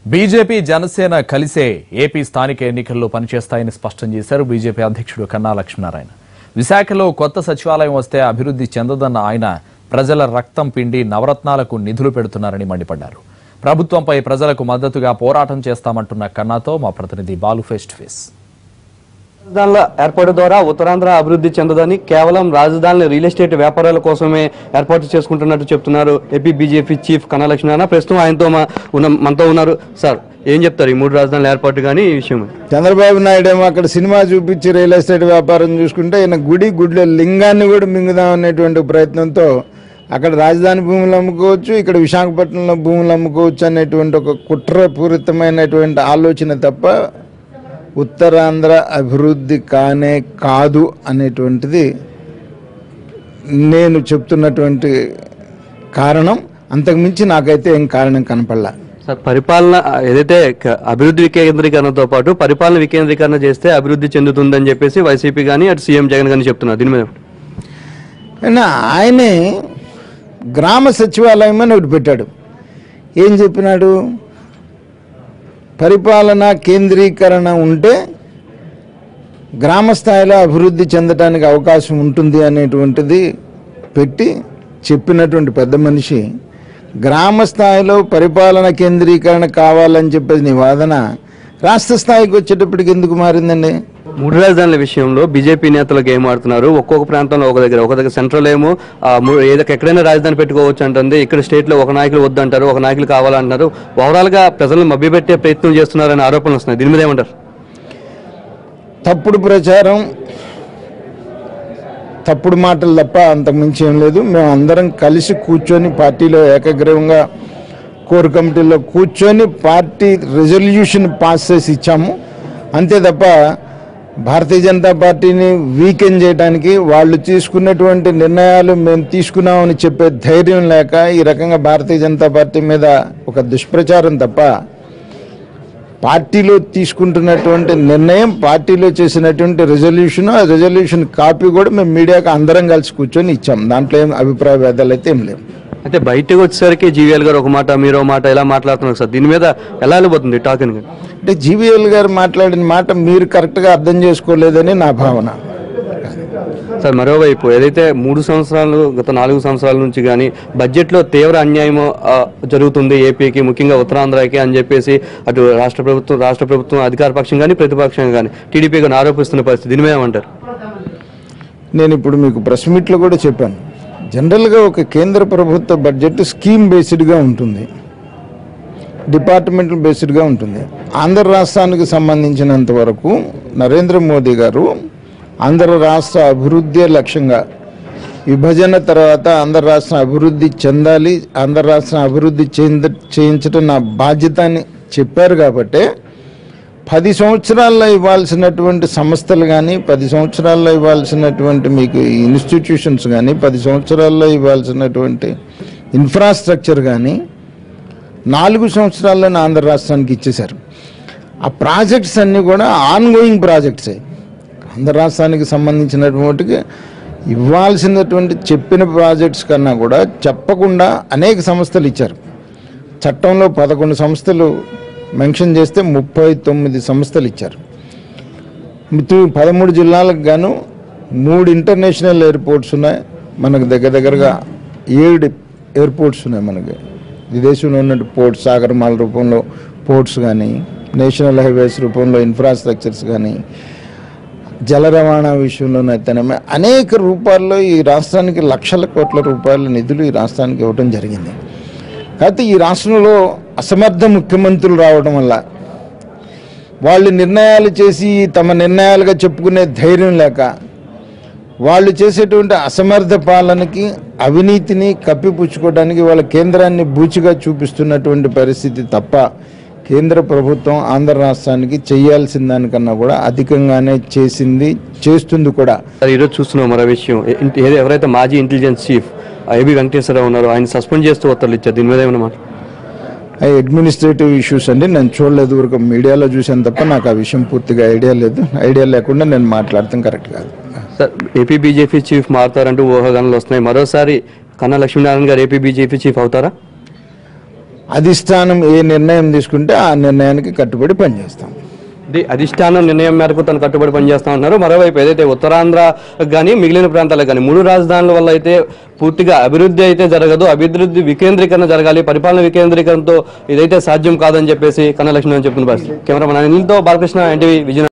BJP Janasena కలిసే AP స్థానిక ఎన్నికల్లో పనిచేస్తాయని స్పష్టం చేశారు బీజేపీ అధ్యక్షుడు కన్నా లక్ష్మీనారాయణ విశాఖలో కొత్త సచివాలయం వస్తే అభివృద్ధి చెందదన్న ఆయన ప్రజల రక్తం పిండి నవరత్నాలకు నిధులు పెడుతున్నారని మండిపడ్డారు ప్రభుత్వంపై ప్రజలకు మద్దతుగా పోరాటం చేస్తామంటున్న కన్నాతో మా ప్రతినిధి బాలు ఫేస్ టు ఫేస్ రాజధానుల ఏర్పాటు ద్వారా ఉత్తరాంధ్ర అభివృద్ధి చెందదని కేవలం రాజధానిని రియల్ ఎస్టేట్ వ్యాపారాల కోసమే ఏర్పాటు చేసుకుంటున్నట్టు చెప్తున్నారు ఏపీ బీజేపీ చీఫ్ కన్నా లక్ష్మీనారాయణ ప్రస్తుతం ఆయనతో మా- ఉన్న మనతో ఉన్నారు సార్ ఏం చెప్తారు ఈ మూడు రాజధానుల ఏర్పాటు కానీ ఈ విషయం చంద్రబాబు నాయుడు ఏమో అక్కడ సినిమా చూపించి రియల్ ఎస్టేట్ వ్యాపారం చూసుకుంటే ఈయన గుడి గుడిలో లింగాన్ని కూడా మింగుదాం అనేటువంటి ప్రయత్నంతో అక్కడ రాజధాని భూములు అమ్ముకోవచ్చు ఇక్కడ విశాఖపట్నంలో భూములు అమ్ముకోవచ్చు అనేటువంటి ఒక కుట్రపూరితమైనటువంటి ఆలోచన తప్ప ఉత్తరాంధ్ర అభివృద్ధి కానే కాదు అనేటువంటిది నేను చెప్తున్నటువంటి కారణం అంతకుమించి నాకైతే ఏం కారణం కనపడలా సార్ పరిపాలన ఏదైతే క- అభివృద్ధి వికేంద్రీకరణతో పాటు పరిపాలన వికేంద్రీకరణ చేస్తే అభివృద్ధి చెందుతుందని చెప్పేసి వైసీపీ కానీ అటు సీఎం జగన్ కానీ చెప్తున్నారు దీని మీద అయినా ఆయనే గ్రామ సచివాలయం అని ఒకటి పెట్టాడు ఏం చెప్పినాడు పరిపాలన కేంద్రీకరణ ఉంటే గ్రామ స్థాయిలో అభివృద్ధి చెందడానికి అవకాశం ఉంటుంది అనేటువంటిది పెట్టి చెప్పినటువంటి పెద్ద మనిషి గ్రామ స్థాయిలో పరిపాలన కేంద్రీకరణ కావాలని చెప్పేది నీ వాదన రాష్ట్ర స్థాయికి వచ్చేటప్పటికి ఎందుకు మారిందండి మూడు రాజధానుల విషయంలో బీజేపీ నేతలకు ఏం ఆడుతున్నారు ఒక్కొక్క ప్రాంతంలో ఒక దగ్గర ఒక దగ్గర సెంట్రల్ ఏమో ఆ, మూ- ఏదో ఎక్కడైనా రాజధాని పెట్టుకోవచ్చు అంటుంది ఇక్కడ స్టేట్ లో ఒక నాయకులు వద్దంటారు ఒక నాయకులు కావాలంటున్నారు ఓవరాల్ గా ప్రజలను మభ్యపెట్టే ప్రయత్నం చేస్తున్నారనే ఆరోపణలు వస్తున్నాయి దీని మీద ఏమంటారు తప్పుడు ప్రచారం తప్పుడు మాటలు తప్ప అంతకుమించి ఏం లేదు మేము అందరం కలిసి కూర్చొని పార్టీలో ఏకగ్రీవంగా కోర్ కమిటీలో కూర్చొని పార్టీ రెజల్యూషన్ పాస్ చేసి ఇచ్చాము అంతే తప్ప భారతీయ జనతా పార్టీని వీకెన్ చేయడానికి వాళ్ళు తీసుకున్నటువంటి నిర్ణయాలు మేము తీసుకున్నామని చెప్పే ధైర్యం లేక ఈ రకంగా భారతీయ జనతా పార్టీ మీద ఒక దుష్ప్రచారం తప్ప పార్టీలో తీసుకుంటున్నటువంటి నిర్ణయం పార్టీలో చేసినటువంటి రెజల్యూషన్ ఆ రెజల్యూషన్ కాపీ కూడా మేము మీడియాకి అందరం కలిసి కూర్చొని ఇచ్చాం దాంట్లో ఏం అభిప్రాయ భేదాలు అయితే ఏం లేవు అయితే బయటకు వచ్చేసరికి జీవీఎల్ గారు ఒక మాట మీరు ఒక మాట ఎలా మాట్లాడుతున్నారు సార్ దీని మీద ఎలా వెళ్ళిపోతుంది టాక్ అని అంటే జీవీఎల్ గారు మాట్లాడిన మాట మీరు కరెక్ట్గా అర్థం చేసుకోలేదని నా భావన సార్ మరోవైపు ఏదైతే మూడు సంవత్సరాలు గత నాలుగు సంవత్సరాల నుంచి కానీ బడ్జెట్లో తీవ్ర అన్యాయం ఆ, జరుగుతుంది ఏపీకి ముఖ్యంగా ఉత్తరాంధ్రకి అని చెప్పేసి అటు రాష్ట్ర ప్రభుత్వం రాష్ట్ర ప్రభుత్వం అధికార పక్షం కానీ ప్రతిపక్షం కానీ టీడీపీ కానీ ఆరోపిస్తున్న పరిస్థితి దీని మీద ఏమంటారు నేను ఇప్పుడు మీకు ప్రెస్ మీట్లో కూడా చెప్పాను జనరల్గా ఒక కేంద్ర ప్రభుత్వ బడ్జెట్ స్కీమ్ బేస్డ్గా ఉంటుంది డిపార్ట్మెంటల్ బేస్డ్గా ఉంటుంది ఆంధ్ర రాష్ట్రానికి సంబంధించినంత వరకు నరేంద్ర మోదీ గారు ఆంధ్ర రాష్ట్ర అభివృద్ధి లక్ష్యంగా విభజన తర్వాత ఆంధ్ర రాష్ట్రం అభివృద్ధి చెందాలి ఆంధ్ర రాష్ట్రం అభివృద్ధి చెంద చేయించడం నా బాధ్యత అని చెప్పారు కాబట్టే పది సంవత్సరాల్లో ఇవ్వాల్సినటువంటి సంస్థలు కానీ పది సంవత్సరాల్లో ఇవ్వాల్సినటువంటి మీకు ఇన్స్టిట్యూషన్స్ కానీ పది సంవత్సరాల్లో ఇవ్వాల్సినటువంటి ఇన్ఫ్రాస్ట్రక్చర్ కానీ నాలుగు సంవత్సరాల్లోనే ఆంధ్ర రాష్ట్రానికి ఇచ్చేశారు ఆ ప్రాజెక్ట్స్ అన్నీ కూడా ఆన్ గోయింగ్ ప్రాజెక్ట్సే ఆంధ్ర రాష్ట్రానికి సంబంధించినటువంటి ఇవ్వాల్సినటువంటి చెప్పిన ప్రాజెక్ట్స్ కన్నా కూడా చెప్పకుండా అనేక సంస్థలు ఇచ్చారు చట్టంలో పదకొండు సంస్థలు మెన్షన్ చేస్తే ముప్పై తొమ్మిది సంస్థలు ఇచ్చారు మిత్తు పదమూడు జిల్లాలకు గాను మూడు ఇంటర్నేషనల్ ఎయిర్పోర్ట్స్ ఉన్నాయి మనకు దగ్గర దగ్గరగా ఏడు ఎయిర్పోర్ట్స్ ఉన్నాయి మనకి విదేశంలో ఉన్నట్టు పోర్ట్స్ సాగరమాల రూపంలో పోర్ట్స్ కానీ నేషనల్ హైవేస్ రూపంలో ఇన్ఫ్రాస్ట్రక్చర్స్ కానీ జల రవాణా విషయంలోనైతేనేమే అనేక రూపాల్లో ఈ రాష్ట్రానికి లక్షల కోట్ల రూపాయల నిధులు ఈ రాష్ట్రానికి ఇవ్వడం జరిగింది కాకపోతే ఈ రాష్ట్రంలో అసమర్థ ముఖ్యమంత్రులు రావడం వల్ల వాళ్ళు నిర్ణయాలు చేసి తమ నిర్ణయాలుగా చెప్పుకునే ధైర్యం లేక వాళ్ళు చేసేటువంటి అసమర్థ పాలనకి అవినీతిని కప్పిపుచ్చుకోవడానికి వాళ్ళ కేంద్రాన్ని బూచిగా చూపిస్తున్నటువంటి పరిస్థితి తప్ప కేంద్ర ప్రభుత్వం ఆంధ్ర రాష్ట్రానికి చేయాల్సిన దానికన్నా కూడా అధికంగానే చేసింది చేస్తుంది కూడా సార్ ఈరోజు చూస్తున్నాం మరో విషయం ఏ- ఇంటి- ఏదో ఎవరైతే మాజీ ఇంటెలిజెన్స్ చీఫ్ ఏబి వెంకటేశ్వరరావు ఉన్నారో ఆయన సస్పెండ్ చేస్తూ ఉత్తర్వులు ఇచ్చారు దీని మీద ఏమన్నా మాట అడ్మినిస్ట్రేటివ్ ఇష్యూస్ అండి నేను చూడలేదు ఊరికి మీడియాలో చూసాను తప్ప నాకు ఆ విషయం పూర్తిగా ఐడియా లేదు ఐడియా లేకుండా నేను మాట్లాడటం కరెక్ట్ కాదు సార్ ఏపీ బీజేపీ చీఫ్ మారుతారంటూ ఊహాగానాలు వస్తున్నాయి మరోసారి కన్నా లక్ష్మీనారాయణ గారు ఏపీ బీజేపీ చీఫ్ అవుతారా అధిష్టానం ఏ నిర్ణయం తీసుకుంటే ఆ నిర్ణయానికి కట్టుబడి పనిచేస్తాం ఇది అధిష్టానం నిర్ణయం మేరకు తను కట్టుబడి పనిచేస్తా ఉన్నారు మరోవైపు ఏదైతే ఉత్తరాంధ్ర కానీ మిగిలిన ప్రాంతాలకు కానీ మూడు రాజధానుల వల్ల అయితే పూర్తిగా అభివృద్ధి అయితే జరగదు అభివృద్ధి వికేంద్రీకరణ జరగాలి పరిపాలన వికేంద్రీకరణతో ఇదైతే సాధ్యం కాదని చెప్పేసి కన్నలక్ష్మి అని చెప్తున్న పరిస్థితి కెమెరామన్ అనిల్తో బాలకృష్ణ ఎన్టీవీ విజయనగరం